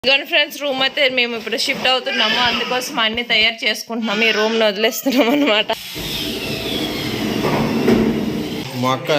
ఇదిగోండి friends room అయితే మేము ఇప్పుడు షిఫ్ట్ అవుతున్నాము అందుకోసం అన్ని తయారు చేసుకుంటున్నాము ఈ రూమ్ ని వదిలేస్తున్నాం అనమాట మా అక్క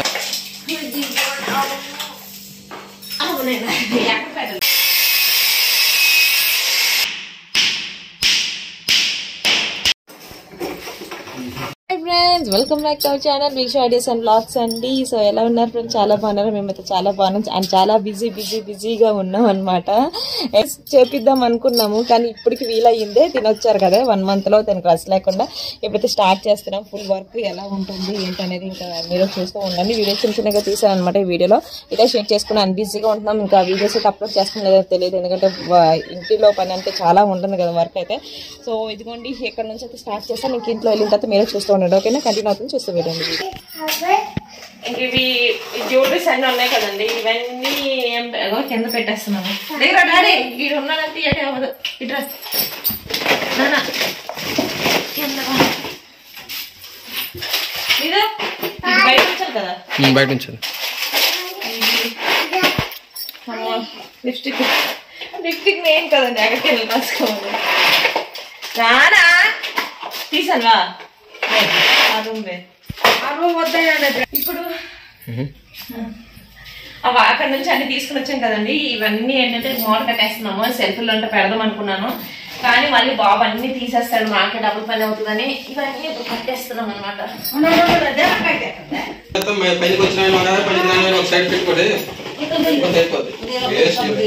friends welcome back to our channel Veeksha ideas and blogs అండి సో ఎలా ఉన్నారు ఫ్రెండ్స్ చాలా బాగున్నారు మేమైతే చాలా బాగున్నాం అండ్ చాలా బిజీ బిజీ బిజీగా ఉన్నాం అనమాట చేపిద్దాం అనుకున్నాము కానీ ఇప్పటికి వీలయ్యిందే తినొచ్చారు కదా వన్ మంత్ లో తనకు రస్ లేకుండా ఇప్పుడైతే స్టార్ట్ చేస్తున్నాం ఫుల్ వర్క్ ఎలా ఉంటుంది ఏంటనేది ఇంకా మీరు చూస్తూ ఉండండి వీడియో చిన్న చిన్నగా తీసాను అనమాట ఈ వీడియోలో ఇలా షేర్ చేసుకుని బిజీగా ఉంటున్నాం ఇంకా వీడియోస్ అయితే అప్లోడ్ చేస్తాం లేదో తెలియదు ఎందుకంటే వ- ఇంటిలో పని అంటే చాలా ఉంటుంది కదా వర్క్ అయితే సో ఇదిగోండి ఇక్కడ నుంచి అయితే స్టార్ట్ చేస్తాను ఇంక ఇంట్లో వెళ్ళిన తర్వాత మీరే చూస్తూ ఉండండి ఓకేనా కంటిన్యూ అవుతుంది చూస్తూ వెళ్ళండి ఇంక ఇవి జ్యువెలరీస్ అన్నీ ఉన్నాయి కదండి ఇవన్నీ ఏం ఏదో కింద పెట్టేస్తున్నాము దగ్గర డాడీ వీడు ఉన్నాడంటే ఇటే అవ్వదు ఇటు రా. నాన్న కింద రా. ఇదా? ఇది బయట ఉంచాలి కదా ఉమ్, బయట ఉంచాను లిప్స్టిక్ లిప్స్టిక్ నేను కదండి ఎక్కడికి వెళ్ళి రాసుకోవాలి రానా తీసానువా ఆ రూమ్ వే ఆ రూమ్ వద్దాయండి ఇప్పుడు అవి అక్కడ నుంచి అన్ని తీసుకుని వచ్చాం కదండి ఇవన్నీ ఏంటంటే మూట కట్టేస్తున్నాము సెల్ఫ్లో ఉంటే పెడదాం అనుకున్నాను కానీ మళ్ళీ బాబు అన్ని తీసేస్తాడు మాకే డబుల్ పని అవుతుందని ఇవన్నీ ఇప్పుడు కట్టేస్తున్నాం అనమాట మొత్తం పై- పైకి వచ్చిన ఆయన ఉన్నారా? పైకి రాని ఆయన ఒక సైడ్ పెట్టుకోండి ఇబ్బంది అయిపోద్ది. వేస్ట్ ఇది.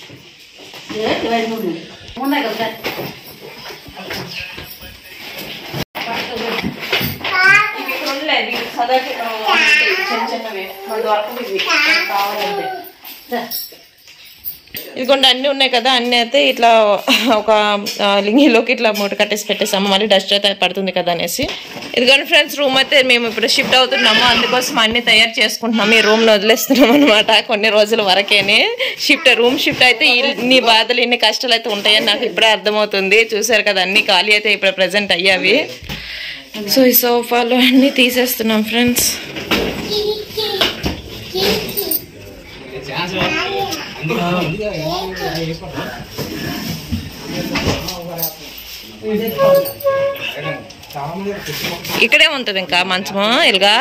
ఇవి ఇక్కడ ఉండలేదు ఇవి సదాకి ఇక్కడ ఉంటాయి, చిన్న చిన్నవి మరి దొరకవు ఇవి మనకు కావాలంటే ఇదిగోండి అన్ని ఉన్నాయి కదా అన్ని అయితే ఇట్లా ఒక ఆ, లింగిలోకి ఇట్లా మూట కట్టేసి పెట్టేసాము మళ్ళీ డస్ట్ అయితే పడుతుంది కదా అనేసి ఇదిగోండి ఫ్రెండ్స్ రూమ్ అయితే మేము ఇప్పుడు షిఫ్ట్ అవుతున్నాము అందుకోసం అన్ని తయారు చేసుకుంటున్నాము ఈ రూమ్ ని వదిలేస్తున్నాం అనమాట కొన్ని రోజుల వరకేనే షిఫ్ట్ రూమ్ షిఫ్ట్ అయితే ఇన్ని బాధలు ఇన్ని కష్టాలు అయితే ఉంటాయని నాకు ఇప్పుడే అర్థమవుతుంది చూసారు కదా అన్ని ఖాళీ అయితే ఇప్పుడు ప్రజెంట్ అయ్యావి సో ఈ సోఫాలు అన్ని తీసేస్తున్నాం ఫ్రెండ్స్ ఇక్కడే ఉంటుంది ఇంకా మంచము ఇలాగా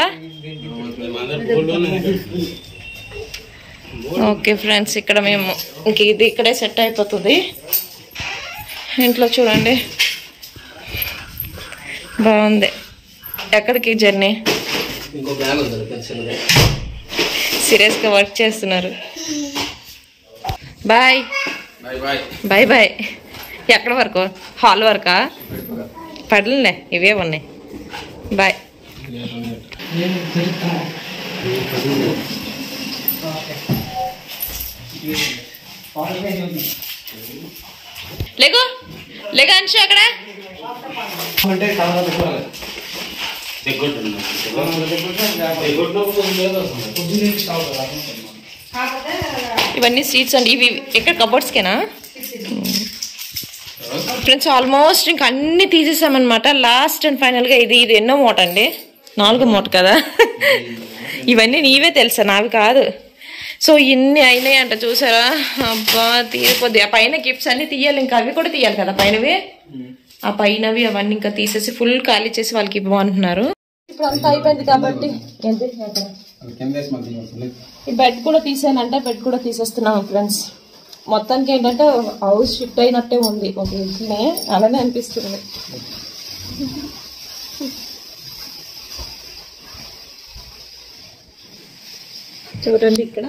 ఓకే ఫ్రెండ్స్ ఇక్కడ మేము ఇంక ఇది ఇక్కడే సెట్ అయిపోతుంది ఇంట్లో చూడండి బాగుంది ఎక్కడికి జర్నీ ఇంకో బ్యాగ్ ఉంది కదా, చిన్నది. సీరియస్గా వర్క్ చేస్తున్నారు boy boy boy boy boy ఎక్కడ వరకు హాల్ వరకా పెట్టుకోగా. పడలే ఇవే ఉన్నాయి బాయ్ లేకు లేక అంశు అక్కడ ఇవన్నీ సీట్స్ అండి ఇవి ఎక్కడ కబోర్డ్స్కేనా ఫ్రెండ్స్ ఆల్మోస్ట్ ఇంక అన్ని తీసేసామన్నమాట లాస్ట్ అండ్ ఫైనల్గా ఇది ఇది ఎన్నో మూట అండి నాలుగో మూట కదా ఇవన్నీ నీవే తెలుసా నావి కాదు సో ఇన్ని అయినాయి అంట చూసారా అబ్బా తీరిపోద్ది ఆ పైన గిఫ్ట్స్ అన్ని తీయాలి ఇంకా అవి కూడా తీయాలి కదా పైనవి ఆ పైనవి అవన్నీ ఇంకా తీసేసి ఫుల్ ఖాళీ చేసి వాళ్ళకి ఇవ్వమంటున్నారు ఇప్పుడు అంతా అయిపోయింది కాబట్టి ఏంటి అది కింద వేసి మళ్ళీ తీయవలసింది. ఈ బెడ్ కూడా తీసానంటే బెడ్ కూడా తీసేస్తున్నాము ఫ్రెండ్స్ మొత్తానికి ఏంటంటే హౌస్ షిఫ్ట్ అయినట్టే ఉంది ఒక ఇంట్లోనే అలానే అనిపిస్తుంది చూడండి ఇక్కడ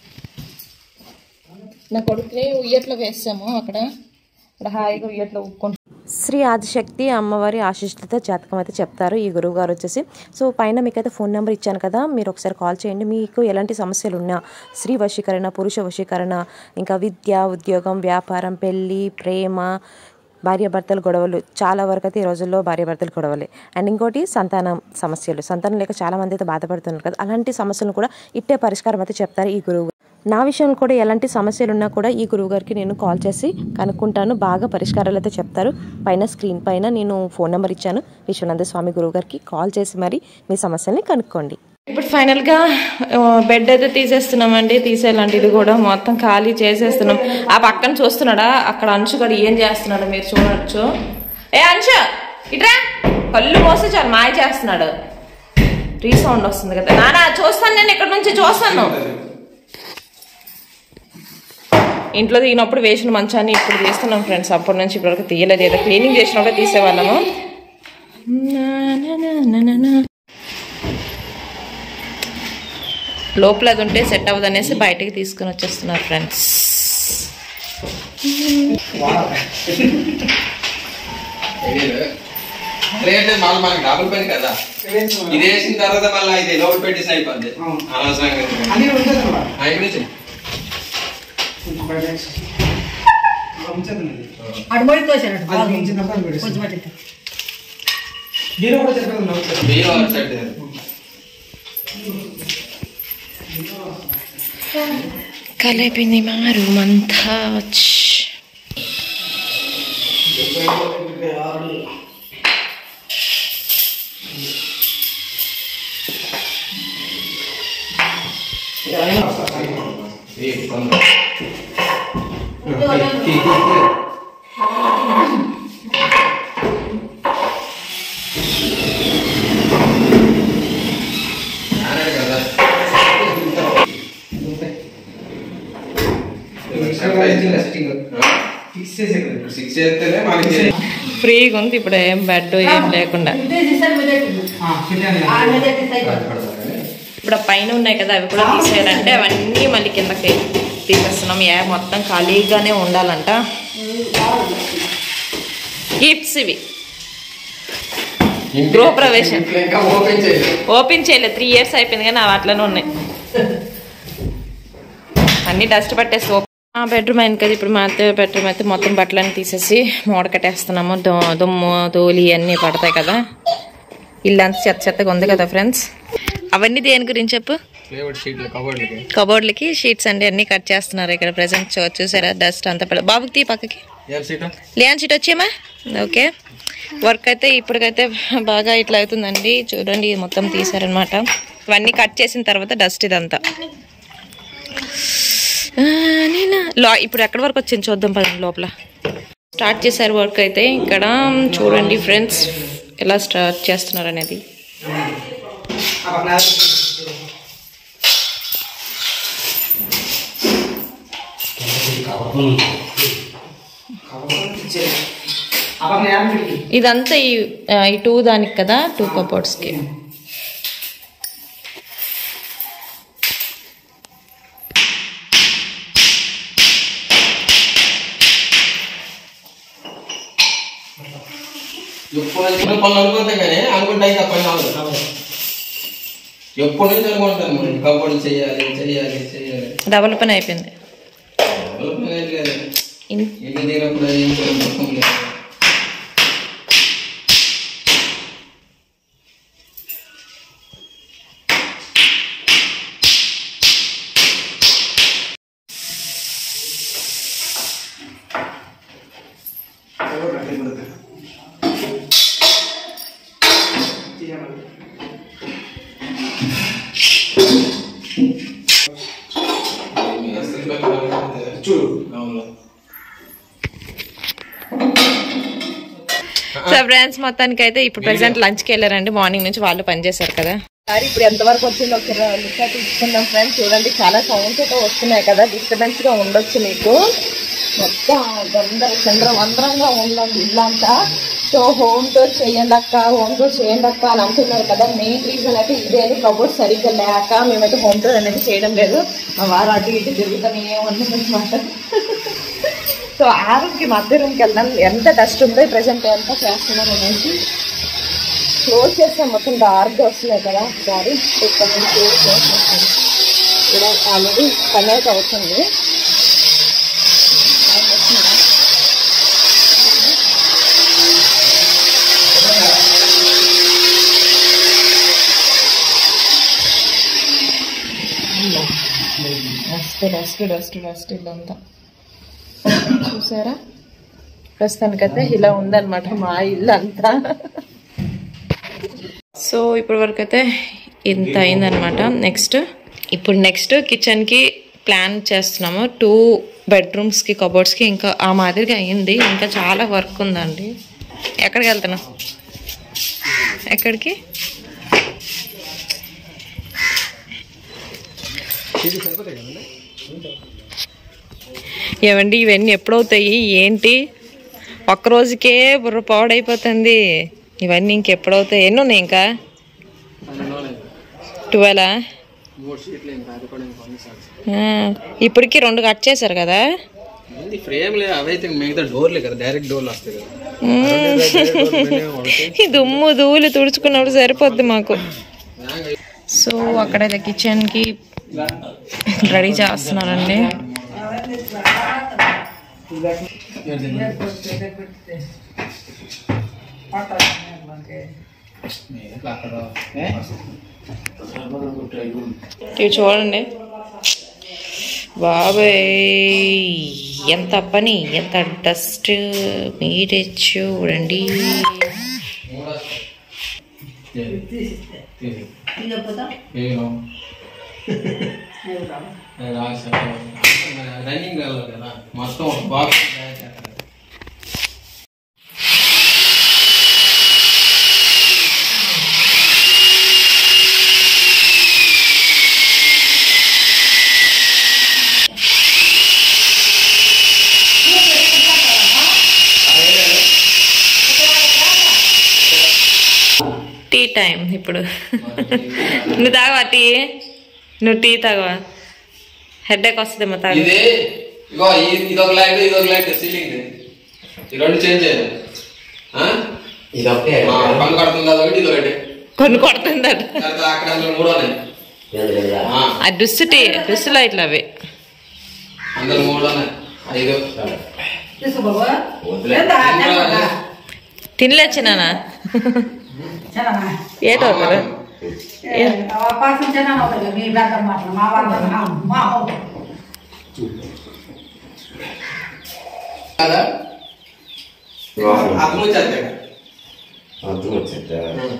నా కొడుకుని ఉయ్యట్లో వేసాము అక్కడ ఇక్కడ హాయిగా ఉయ్యట్లో ఉక్కుంటు శ్రీ ఆదిశక్తి అమ్మవారి ఆశిష్లతో జాతకం అయితే చెప్తారు ఈ గురువు గారు వచ్చేసి సో పైన మీకైతే ఫోన్ నెంబర్ ఇచ్చాను కదా మీరు ఒకసారి కాల్ చేయండి మీకు ఎలాంటి సమస్యలు ఉన్నా స్త్రీ వశీకరణ పురుష వశీకరణ ఇంకా విద్య ఉద్యోగం వ్యాపారం పెళ్ళి ప్రేమ భార్యాభర్తల గొడవలు చాలా వరకు అయితే ఈ రోజుల్లో భార్యాభర్తల గొడవలే అండ్ ఇంకోటి సంతానం సమస్యలు సంతానం లేక చాలా మంది అయితే బాధపడుతున్నారు కదా అలాంటి సమస్యలను కూడా ఇట్టే పరిష్కారం అయితే చెప్తారు ఈ గురువు నా విషయంలో కూడా ఎలాంటి సమస్యలు ఉన్నా కూడా ఈ గురువు గారికి నేను కాల్ చేసి కనుక్కుంటాను బాగా పరిష్కారాలు అయితే చెప్తారు పైన స్క్రీన్ పైన నేను ఫోన్ నెంబర్ ఇచ్చాను విశ్వనంద స్వామి గురువు గారికి కాల్ చేసి మరి మీ సమస్యల్ని కనుక్కోండి ఇప్పుడు ఫైనల్ గా బెడ్ అయితే తీసేస్తున్నామండి తీసేయాలంటే ఇది కూడా మొత్తం ఖాళీ చేసేస్తున్నాం ఆ పక్కన చూస్తున్నాడా అక్కడ అంశు కూడా ఏం చేస్తున్నాడు మీరు చూడొచ్చు ఏ అంశు ఇట్రా కళ్ళు మోస్తే చాలు మాయ చేస్తున్నాడు రీసౌండ్ వస్తుంది కదా నానా చూస్తాను నేను ఇక్కడ నుంచి చూస్తాను ఇంట్లో దిగినప్పుడు వేసిన మంచాన్ని ఇప్పుడు తీస్తున్నాం ఫ్రెండ్స్ అప్పటి నుంచి ఇప్పటివరకు తీయలేదు ఏదో క్లీనింగ్ చేసినప్పుడే తీసేవాళ్ళము నా, నా, నా, నా, నా, నా. లోపల అది ఉంటే సెట్ అవ్వదు అనేసి బయటికి తీసుకుని వచ్చేస్తున్నారు ఫ్రెండ్స్ రేట్ మళ్ళీ మనకి డబుల్ పని కదా ఇది వేసిన తర్వాత మళ్ళీ ఇది లోపల పెట్టేసి అయిపోద్ది అనవసరంగా ఎందుకు? అది ఉంటుంది అన్నమాట. ఆ, ఇక్కడ నుంచి. కొంచెం బయట వేసి. ఇలా ఉంచేది ఉన్నది. అటు పోయి తోసాడు అది కొంచెం తర్వాత అది పెట్టేసి. కొంచెం అటు ఇటు. జీరో కూడా చెప్పేది లోపల. మీరు అటు సైడ్ కలిపింది మా రూమ్ అంతా వచ్చి ఈ కొందరు. ఆనాడు కదా. ఆ? ఫిక్స్ చేసేది. ఇప్పుడు సిక్స్ చేస్తేనే మనకి ఫ్రీగా ఉంది ఇప్పుడు ఏం బెడ్ ఏం లేకుండా ఇదే తీసాడు మీద పెట్టిండు. ఆ, పెట్టాను ఆ కదా. మీద తీసి అయిపోయింది. పడతారని. ఇప్పుడు ఆ పైన ఉన్నాయి కదా అవి కూడా తీసేయాలంటే అవన్నీ మళ్ళీ కిందకి తీసేస్తున్నాం ఏ మొత్తం ఖాళీగానే ఉండాలంట గిఫ్ట్స్ ఇవి గృహప్రవేశం. ఇంట్లో ఇంకా ఓపెన్ చేయలేదు ఓపెన్ చేయలేదు త్రీ ఇయర్స్ అయిపోయింది కానీ అవి అట్లనే ఉన్నాయి అన్ని డస్ట్ పట్టేసి ఓపెన్ ఆ బెడ్రూమ్ అయింది కదా ఇప్పుడు మా అత్త బెడ్రూమ్ అయితే మొత్తం బట్టలన్నీ తీసేసి మూడ కట్టేస్తున్నాము దో- దుమ్ము ధూళి అన్నీ పడతాయి కదా ఇల్లంతా చెత్త చెత్తగా ఉంది కదా ఫ్రెండ్స్ అవన్నీ దేని గురించి చెప్పు ఫ్లేవర్డ్ షీట్లు కబోర్డ్లకి కబోర్డ్లకి షీట్స్ అండి అన్ని కట్ చేస్తున్నారు ఇక్కడ ప్రెసెంట్ చూసారా డస్ట్ అంతా పడ- బాబుకి తీ పక్కకి ఏం సీటు లేని షీట్ వచ్చేమా ఓకే వర్క్ అయితే ఇప్పటికైతే బాగా ఇట్లా అవుతుందండి చూడండి ఇది మొత్తం తీసారనమాట ఇవన్నీ కట్ చేసిన తర్వాత డస్ట్ ఇదంతా ఆ, నేనా? లో ఇప్పుడు ఎక్కడి వరకు వచ్చింది చూద్దాం పదండి లోపల స్టార్ట్ చేశారు వర్క్ అయితే ఇక్కడ చూడండి ఫ్రెండ్స్ ఎలా స్టార్ట్ చేస్తున్నారు అనేది ఆ పక్కన ఆ పక్కన యాభై పెట్టి. ఇదంతా ఈ ఆ, ఈ టూ దానికి కదా టూ కబోర్డ్స్కి ఎప్పుడు చిన్న పనులు అనుకుంటాం కానీ అనుకుంటాయి ఇంకా పని అవ్వదు ఎప్పటి నుంచి అనుకుంటాను మనం కబోర్డ్ చేయాలి చేయాలి చేయాలి డబల్ పని అయిపోయింది డెవలప్మెంట్ ఏం లేదు ఇన్- ఇంటి దిగినప్పుడు ఏం చేయాలి మొత్తం లేదు చూడు అవును సో ఫ్రెండ్స్ మొత్తానికి అయితే ఇప్పుడు ప్రెసెంట్ లంచ్కి వెళ్ళారండి మార్నింగ్ నుంచి వాళ్ళు పనిచేశారు కదా సారీ ఇప్పుడు ఎంతవరకు వచ్చిందో ఒకసారి లుక్ అయితే ఇచ్చుకుందాం ఫ్రెండ్స్ చూడండి చాలా సౌండ్స్ అయితే వస్తున్నాయి కదా డిస్టర్బెన్స్ గా ఉండొచ్చు మీకు మొత్తం గందర చంద్రం అందరంగా ఉందండి ఇల్లంతా సో హోమ్ టూర్ చేయండి అక్క హోమ్ టూర్ చేయండి అక్క అని అంటున్నారు కదా మెయిన్ రీజన్ అయితే ఇదే కబోర్డ్ సరిగ్గా లేక మేమైతే హోమ్ టూర్ అనేది చేయడం లేదు మా వారు అటు ఇటు తిరుగుతూనే ఉన్నామన్నమాట సో ఆ రూమ్కి మధ్య రూమ్కి వెళ్దాం ఎంత డస్ట్ ఉందో ప్రెసెంట్ ఎంత చేస్తున్నారు అనేసి క్లోజ్ చేస్తాం మొత్తం డార్క్గా వస్తున్నాయి కదా ఒకసారి ఇక్కడ నుంచి క్లోజ్ చేసేస్తాం ఇక్కడ ఆల్రెడీ పని అయితే అవుతుంది ఆయన వస్తున్నాడా? డస్ట్ డస్ట్ డస్ట్ డస్ట్ ఇల్లంతా చూసారా ప్రస్తుతానికైతే ఇలా ఉందన్నమాట మా ఇల్లు అంతా సో ఇప్పటి వరకు అయితే ఇంత అయిందనమాట నెక్స్ట్ ఇప్పుడు నెక్స్ట్ కిచెన్కి ప్లాన్ చేస్తున్నాము టూ బెడ్రూమ్స్కి కబోర్డ్స్కి ఇంకా ఆ మాదిరిగా అయింది ఇంకా చాలా వర్క్ ఉందండి ఎక్కడికి వెళ్తున్నాం ఎక్కడికి ఏమండి ఇవన్నీ ఎప్పుడవుతాయి ఏంటి ఒక్క రోజుకే బుర్ర పాడైపోతుంది ఇవన్నీ ఇంకెప్పుడవుతాయి ఎన్ని ఉన్నాయి ఇంకా ట్వెల్వా మూడు షీట్లు ఇంకా అది కూడా ఇంకా ఉంది సార్ ఇప్పటికి రెండు కట్ చేశారు కదా ఏంది ఫ్రేమ్ లే అవైతే మిగతా డోర్లే కదా డైరెక్ట్ డోర్లు వస్తాయి కదా ఈ దుమ్ము ధూళి తుడుచుకున్నప్పుడు సరిపోద్ది మాకు సో అక్కడైతే కిచెన్కి రెడీ చేస్తున్నారండి ఇవి చూడండి బాబాయ్ ఎంత పని ఎంత డస్ట్ మీరే చూడండి రన్నింగ్ వెళ్ళాలి కదా మొత్తం ఒక బాక్స్ టీ టైం ఇప్పుడు నువ్వు తాగవా టీ నువ్వు టీ తాగవా హెడ్ఏక్ వస్తుందేమో తాగు ఇది ఇగో ఇది ఇదొక లైట్ ఇదొక లైట్ సీలింగ్ ఈ రెండు చేంజ్ చేయాలి ఇది ఒకటే ఆ, పన్ను కడుతుంది అదొకటి ఇదొకటి కొన్ని కొడుతుందట తర్వాత అక్కడ అందులో మూడు ఉన్నాయి ఆ, ఆ డుస్సు టీ డుస్సు లైట్లు అవి అందులో మూడు ఉన్నాయి ఐదు తీసుకో బాబు వద్దులే. ఎంత తినవా? తినలేచ్చినానా తినవా? ఏటవుతారు ఏ, ఆ పాసం తినను అవుతుంది మీ పెద్ద మాటలు మా వాళ్ళ మా అవుతుంది కదా అర్థం వచ్చేస్తాయి అర్థం వచ్చేట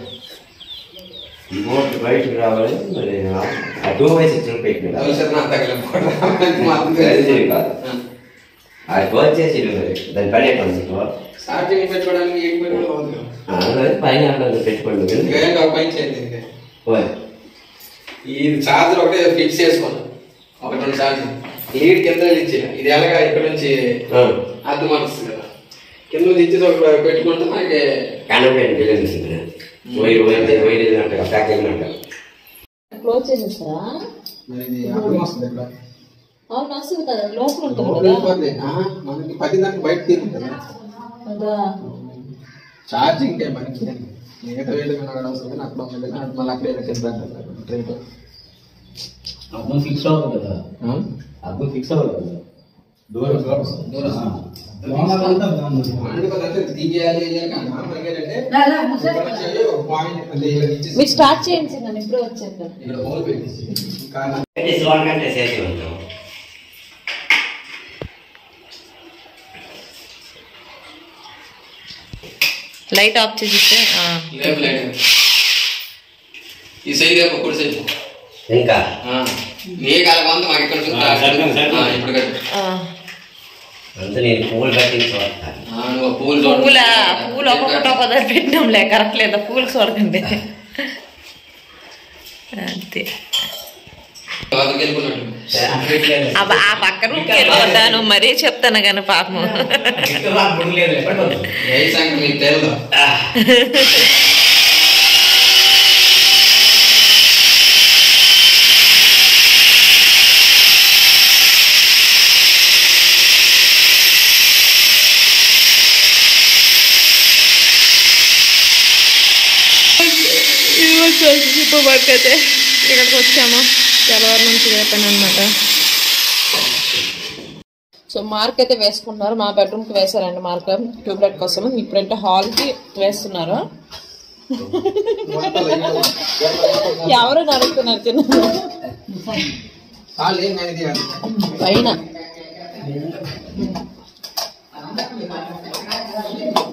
రిమోట్ బయటకు రావాలి మరి అడ్డు వయసు ఇచ్చిన పెట్టిన భవిష్యత్తు నాకు తగలకపోవడం మాత్రం అది తెలియదు. కాదు. అది ఫోన్ చేసి మరి దాని పని ఎక్కడ ఉంది ఛార్జింగ్ పెట్టుకోవడానికి ఏం పెట్టుకోవడం అవుతుంది కదా. అందులో పైన అందులో పెట్టుకోండి ఇంకా ఏంటి ఒక పని చేయండి ఇంకా. ఓయ్. ఈ ఛార్జర్ ఒకటే ఫిక్స్ చేసుకోండి ఒకటి రెండు ఛార్జర్ లీడ్ కింద ఇచ్చిన ఇది ఎలాగా ఇక్కడ నుంచి ఆ. అర్థం వస్తుంది కదా కింద నుంచి ఇచ్చి ఒకటి పెట్టుకుంటే మనకి కనపడండి తెలియదు వైర్ వైర్ వైర్ అంట ప్యాక్ అంట క్లోజ్ చేసేస్తారా మరి ఇది అర్థం వస్తుంది ఇక్కడ అవును వస్తుంది కదా లోపల ఉంటుంది లోపల కదా వెళ్ళిపోతే, ఆహా, మనకి పది దానికి బయట తీరుతుంది అదా ఛార్జింగ్ కే మనకి మిగతా వేలు అక్కడ అవసరం కానీ అక్కడ ఉంది కానీ మళ్ళీ అక్కడ కింద ట్రైన్ అర్థం ఫిక్స్ అవ్వదు కదా అర్థం ఫిక్స్ అవ్వదు కదా దూరం దూరం అందుకోసం తీయాలి చేయాలి కానీ మనకి ఏంటంటే లే, లే, ముసే. ఇక్కడ నుంచి ఒక పాయింట్ అంటే ఇలా ఇచ్చేసి మీరు స్టార్ట్ చేయండి నన్ను ఇప్పుడే వచ్చాను ఇక్కడ హోల్ పెట్టేసి ఇంకా పెట్టి చూడకంటే చేసి ఉంటాం లైట్ ఆఫ్ చేసిస్తే ఆ. లేపు లేదు ఈ సైడ్ రేపు కుడి సైడ్ ఇంకా నీ కాలం మాకు ఇక్కడ నుంచి ఆ, సరిపోయింది, సరిపోయింది. ఆ, ఇప్పుడు కట్టు. ఆ. అంత నేను పూలు పెట్టి చూడతాను ఆ, నువ్వు పూలు చూడు. పూల పూలు ఒక్కొక్కటి ఒక్కొక్కటి పెట్టినాంలే కరెక్ట్ లేదా పూలు చూడకండి అంతే వాళ్ళకి వెళ్ళిపోయినట్టు. ఆ ప- ఆ పక్క రూమ్కి వెళ్ళిపోతాను మరీ చెప్తాను కానీ పాపం ఏ సంగతి మీకు తెలియదు సూపర్ వర్క్ అయితే ఇక్కడికి వచ్చాము తెల్లవారు నుంచి రేపని అనమాట సో మార్క్ అయితే వేసుకుంటున్నారు మా బెడ్రూమ్కి వేశారండి మార్క్ ట్యూబ్లైట్ కోసం ఇప్పుడంటే హాల్కి వేస్తున్నారు ఎవరు నడుస్తున్నారు చిన్న వాళ్ళు ఏం కానీ తీయాలి. పైన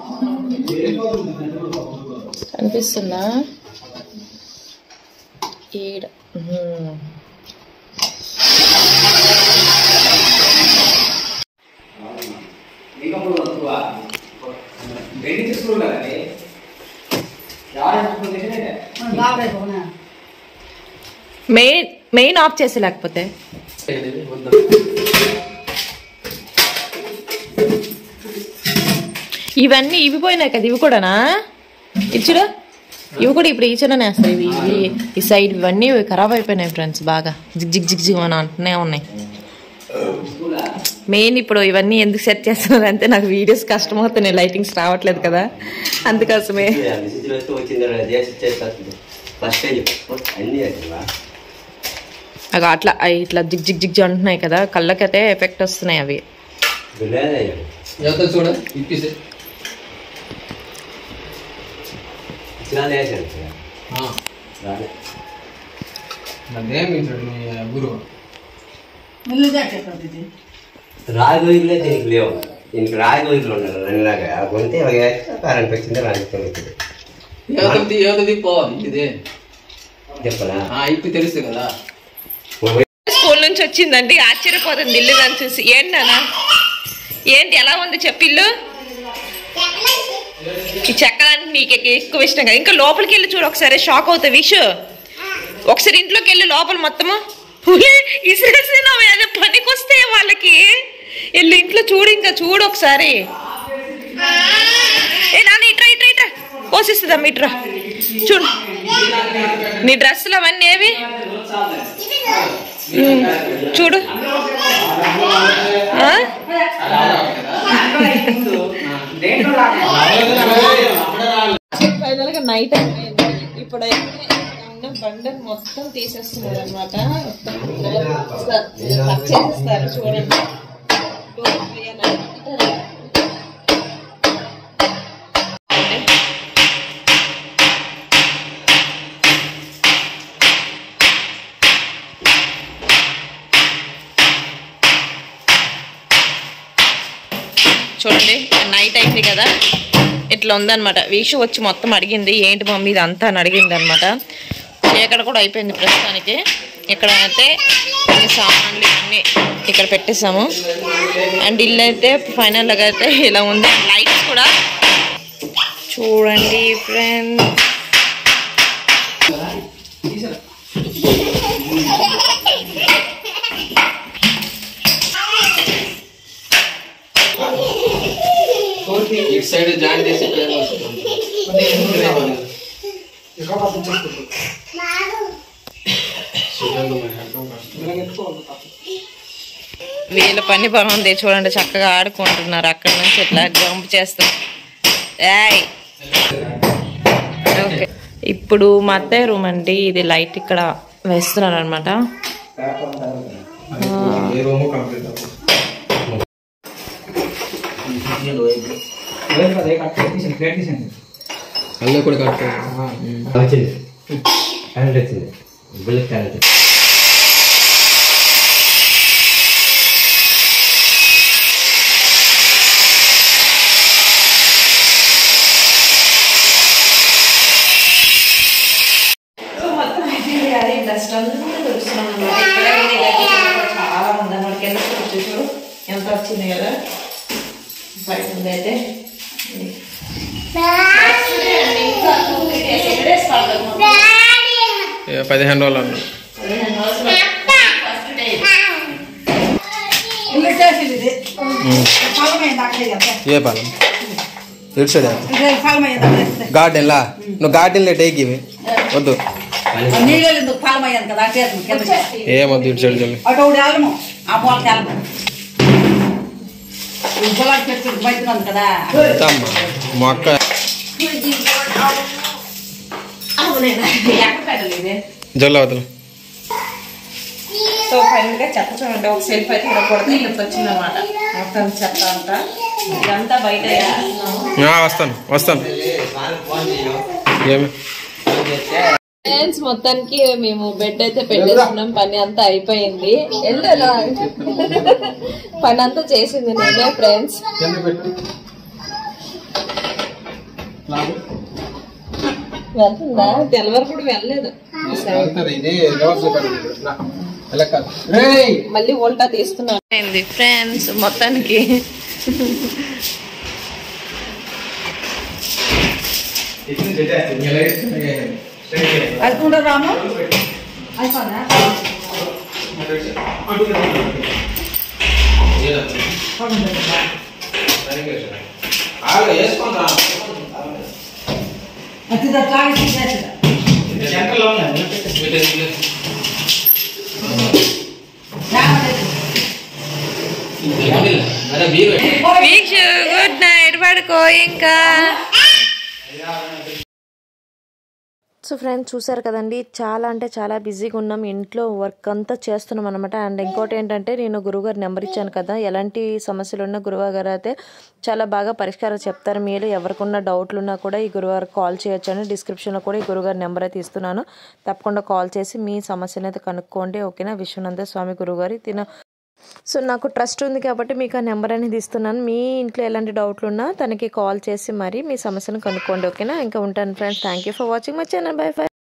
కనిపిస్తుందా ఈడ ఉహుం. ఇంకా మూడు వంతువ వెండి తీసుకున్నారని ఎవరు తీసుకుంటే మెయిన్ మెయిన్ ఆఫ్ చేసి లేకపోతే ఇవన్నీ ఇవి పోయినాయి కదా ఇవి కూడానా ఇచ్చుడు ఇవి కూడా ఇప్పుడు ఈచననే వేస్తాయి ఇవి ఇవి ఈ సైడ్ ఇవన్నీ ఖరాబ్ అయిపోయినాయి ఫ్రెండ్స్ బాగా జిగ్ జిగ్ జిగ్ జిగ్ అని అంటూనే ఉన్నాయి మెయిన్ ఇప్పుడు ఇవన్నీ ఎందుకు సెట్ చేస్తున్నారు అంటే నాకు వీడియోస్ కష్టమవుతున్నాయి లైటింగ్స్ రావట్లేదు కదా అందుకోసమే మెసేజ్లు వస్తే వచ్చింది చేసి చేస్తుంది ఫస్ట్ టైం చెప్పు అన్నీ అసలు అగ అట్లా అవి ఇట్లా జిగ్ జిగ్ జిగ్ అంటున్నాయి కదా కళ్ళకైతే ఎఫెక్ట్ వస్తున్నాయి అవి లేదయ్యా ఎవరితో చూడ ఇప్పిసే ఇచ్చినా వేసాను రాలే అదేం ఇచ్చాడు మీ గురువు రాగోయిలే దీనికి లేవు దీనికి రాగోయిలు ఉన్నారు నన్నలాగా ఆ కొంటే కరెంట్ వచ్చింది రాజకీయ ఏదది ఏదది పోవాలి ఇదే చెప్పనా ఆ ఇప్పి తెలుసు కదా స్కూల్ నుంచి వచ్చిందండి ఆశ్చర్యపోతుంది ఇల్లు దాన్ని చూసి ఏంటి నాన్న ఏంటి ఎలా ఉంది చెప్పు ఇల్లు ఈ చెక్కలంటే నీకు ఎక్క- ఎక్కువ ఇష్టం కదా ఇంకా లోపలికి వెళ్ళి చూడు ఒకసారి షాక్ అవుతావు విష్ ఒకసారి ఇంట్లోకి వెళ్ళి లోపల మొత్తము పులి ఇసిరేసినావు అదే పనికి వస్తే వాళ్ళకి వెళ్ళి ఇంట్లో చూడు ఇంకా చూడు ఒకసారి ఏ నాన్న ఇట్రా ఇట్రా ఇట్రా కోసిస్తుందమ్మా ఇట్రా చూడు నీ డ్రెస్సులు అవన్నీ ఏవి ఉమ్, చూడు ఆ? ఫైనల్ గా నైట్ అయిపోయింది ఇప్పుడు ఉన్న బండలు మొత్తం తీసేస్తున్నారు అనమాట కట్ చేసేస్తారు చూడండి డోర్ వేయాలంటే చూడండి నైట్ అయింది కదా ఇట్లా ఉందన్నమాట వీషు వచ్చి మొత్తం అడిగింది ఏంటి మమ్మీ ఇదంతా అని అడిగింది అనమాట ఇక్కడ కూడా అయిపోయింది ప్రస్తుతానికి ఇక్కడ అయితే కొన్ని సామాన్లు ఇవన్నీ ఇక్కడ పెట్టేసాము అండ్ ఇల్లు అయితే ఫైనల్గా అయితే ఇలా ఉంది లైట్స్ కూడా చూడండి ఫ్రెండ్ ఇటు సైడ్ జాయిన్ చేసి ప్లేన్ వీళ్ళ పని బాగుంది చూడండి చక్కగా ఆడుకుంటున్నారు అక్కడ నుంచి ఇట్లా జంప్ చేస్తాం ఏయ్ ఓకే ఇప్పుడు మా అత్తయ్య రూమ్ అండి ఇది లైట్ ఇక్కడ వేస్తున్నారు అనమాట ఏ రూమ్ కంప్లీట్ అవుతుంది క్రియేట్ చేసింది అల్లే కూడా కట్టారు వచ్చింది కరెంట్ వచ్చింది బుల్లెట్ కరెంట్ మొత్తం అయిపోయింది అది డస్ట్ అంతా తుడుస్తున్నాం అన్నమాట ఇక్కడే ఉంది ఇలా కిచెన్ కూడా చాలా ఉంది అన్నమాట కింద చూడు చూడు ఎంత వచ్చింది కదా బయట ఉంది అయితే ఇది. Next day అండి, ఇంకా two, three days, ఎన్ని days పడుతుంది మొత్తం? పదిహేను రోజులు అన్నా పదిహేను రోజులు. First day. ఇల్లు చేసింది ఇది. ఫలమైంది అక్కడే చెప్తా. ఏ పాలెం ఇటు సైడ్ ఇదే ఫలమైంది అక్కడే. గార్డెన్ లా నువ్వు గార్డెన్ లే టేక్ ఇవి వద్దు నీళ్ళు ఎందుకు ఫలమయ్యాను కదా అటే కిందకి. ఏమొద్దు ఇటు సైడ్ చల్లి అటు ఒకటి వెళ్ళము ఆ మూలకి వెళ్ళము ఈ గులాబీ చెట్టు మధ్యన ఉంది కదా అమ్మా మొక్క అవునేనా? ఎక్కడ పెట్టాలి ఇది? జల్లు అవతల సో ఫైనల్ గా చెత్త చూడండి ఒక సెల్ఫ్ అయితే ఇక్కడ కొడితే ఇంత వచ్చిందన్నమాట మొత్తం చెత్త అంతా ఇదంతా బయట వేస్తున్నాము ఆ, వస్తాను వస్తాను ఏమి ఫ్రెండ్స్ మొత్తానికి మేము బెడ్ అయితే పెట్టేసుకున్నాం పని అంతా అయిపోయింది వెళ్ళేలా పని అంతా చేసింది నేనే ఫ్రెండ్స్ వెళ్తుందా తెల్లవారు కూడా వెళ్ళలేదు వెళ్తుంది ఇది రివర్స్ అలా కాదు రేయ్ మళ్ళీ ఉల్టా తీస్తున్నాను అయింది ఫ్రెండ్స్ మొత్తానికి అది కూడా రాము అయిపోదా ఆగు వేసుకుంటా అది దాని చేసేది సెంటర్లో ఉన్నాయి అరే మీరు గుడ్ నైట్ పడుకో ఇంకా సో ఫ్రెండ్స్ చూసారు కదండి చాలా అంటే చాలా బిజీగా ఉన్నాం ఇంట్లో వర్క్ అంతా చేస్తున్నాం అనమాట అండ్ ఇంకోటి ఏంటంటే నేను గురువుగారు నెంబర్ ఇచ్చాను కదా ఎలాంటి సమస్యలు ఉన్నా గురువు గారు అయితే చాలా బాగా పరిష్కారం చెప్తారు మీరు ఎవరికున్న డౌట్లు ఉన్నా కూడా ఈ గురువారు కాల్ చేయొచ్చు అని డిస్క్రిప్షన్లో కూడా ఈ గురుగారి నెంబర్ అయితే ఇస్తున్నాను తప్పకుండా కాల్ చేసి మీ సమస్యను అయితే కనుక్కోండి ఓకేనా విశ్వనంద స్వామి గురుగారి తిన సో నాకు ట్రస్ట్ ఉంది కాబట్టి మీకు ఆ నెంబర్ అనేది ఇస్తున్నాను మీ ఇంట్లో ఎలాంటి డౌట్లు ఉన్నా తనకి కాల్ చేసి మరి మీ సమస్యను కనుక్కోండి ఓకేనా ఇంకా ఉంటాను friends thank you for watching my channel bye by